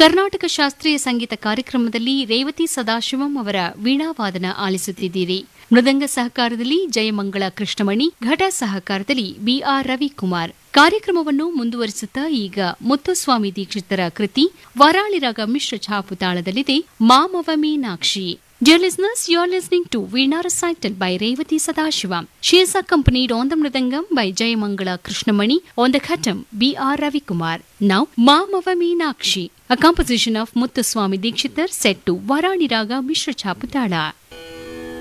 ಕರ್ನಾಟಕ ಶಾಸ್ತ್ರೀಯ ಸಂಗೀತ ಕಾರ್ಯಕ್ರಮದಲ್ಲಿ ರೇವತಿ ಸದಾಶಿವಂ ಅವರ ವೀಣಾವಾದನ ಆಲಿಸುತ್ತಿದ್ದೀರಿ ಮೃದಂಗ ಸಹಕಾರದಲ್ಲಿ ಜಯಮಂಗಳ ಕೃಷ್ಣಮಣಿ ಘಟ ಸಹಕಾರದಲ್ಲಿ ಬಿಆರ್ ರವಿಕುಮಾರ್ ಕಾರ್ಯಕ್ರಮವನ್ನು ಮುಂದುವರಿಸುತ್ತಾ ಈಗ ಮುತ್ತುಸ್ವಾಮಿ ದೀಕ್ಷಿತರ ಕೃತಿ ವರಾಳಿರಾಗ ಮಿಶ್ರ ಛಾಪು ತಾಳದಲ್ಲಿದೆ ಮಾಮವ Meenakshi Dear listeners, you are listening to Veena recital by Revati Sadashivam. She is accompanied on the Mridangam by Jayamangala Krishnamani, on the Khatam B.R. Ravikumar. Now, Mamava Meenakshi, a composition of Muttaswami Dikshitar set to Varani Raga Mishra Chaputala.